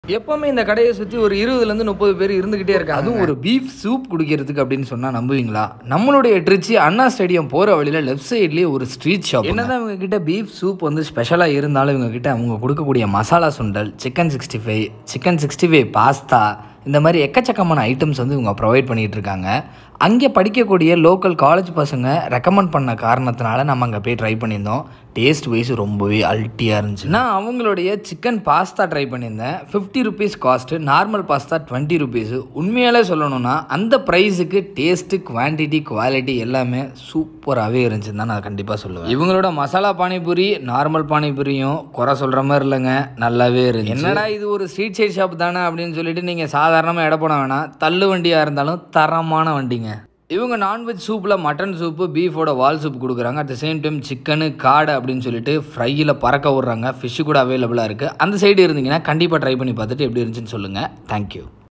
எப்பவுமே இந்த கடையை சுற்றி ஒரு இருபதுலேருந்து முப்பது பேர் இருந்துக்கிட்டே இருக்காங்க அதுவும் ஒரு பீஃப் சூப் குடிக்கிறதுக்கு அப்படின்னு சொன்னால் நம்புவீங்களா நம்மளுடைய ட்ரிச்சி அண்ணா ஸ்டேடியம் போகிற வழியில் லெஃப்ட் சைட்லேயே ஒரு ஸ்ட்ரீட் ஷாப் என்னதான் இவங்க கிட்ட பீஃப் சூப் வந்து ஸ்பெஷலாக இருந்தாலும் இவங்க கிட்ட அவங்க கொடுக்கக்கூடிய masala sundal chicken sixty five chicken sixty five pasta இந்த மாதிரி எக்கச்சக்கமான ஐட்டம்ஸ் வந்து இவங்க ப்ரொவைட் பண்ணிகிட்டு இருக்காங்க அங்கே படிக்கக்கூடிய லோக்கல் காலேஜ் பசங்க ரெக்கமெண்ட் பண்ண காரணத்தினால நம்ம அங்கே போய் ட்ரை பண்ணியிருந்தோம் டேஸ்ட் வைஸ் ரொம்பவே அல்ட்டியாக இருந்துச்சு நான் அவங்களுடைய சிக்கன் பாஸ்தா ட்ரை பண்ணியிருந்தேன் fifty rupees cost normal pasta twenty rupees உண்மையாலே சொல்லணும்னா அந்த ப்ரைஸுக்கு டேஸ்ட்டு குவான்டிட்டி குவாலிட்டி எல்லாமே சூப்பராகவே இருந்துச்சுன்னு தான் நான் கண்டிப்பாக சொல்லுவேன் இவங்களோட மசாலா பானிபூரி நார்மல் பானிபூரியும் குறை சொல்கிற மாதிரி இல்லைங்க நல்லாவே இருந்துச்சு என்னடா இது ஒரு ஸ்ட்ரீட் சைட் ஷாப் தானே அப்படின்னு சொல்லிட்டு நீங்கள் சாதாரணமாக எடை போட வேணாம் தள்ளு வண்டியாக இருந்தாலும் தரமான வண்டிங்க இவங்க நான்வெஜ் சூப்பில் மட்டன் சூப்பு பீஃபோட வால் சூப் கொடுக்குறாங்க at the same time chicken காடை அப்படின்னு சொல்லிட்டு ஃப்ரையில் பறக்க விட்றாங்க ஃபிஷ்ஷு கூட அவைலபிளாக இருக்குது அந்த சைடு இருந்தீங்கன்னா கண்டிப்பாக ட்ரை பண்ணி பார்த்துட்டு எப்படி இருந்துச்சுன்னு சொல்லுங்கள் தேங்க்யூ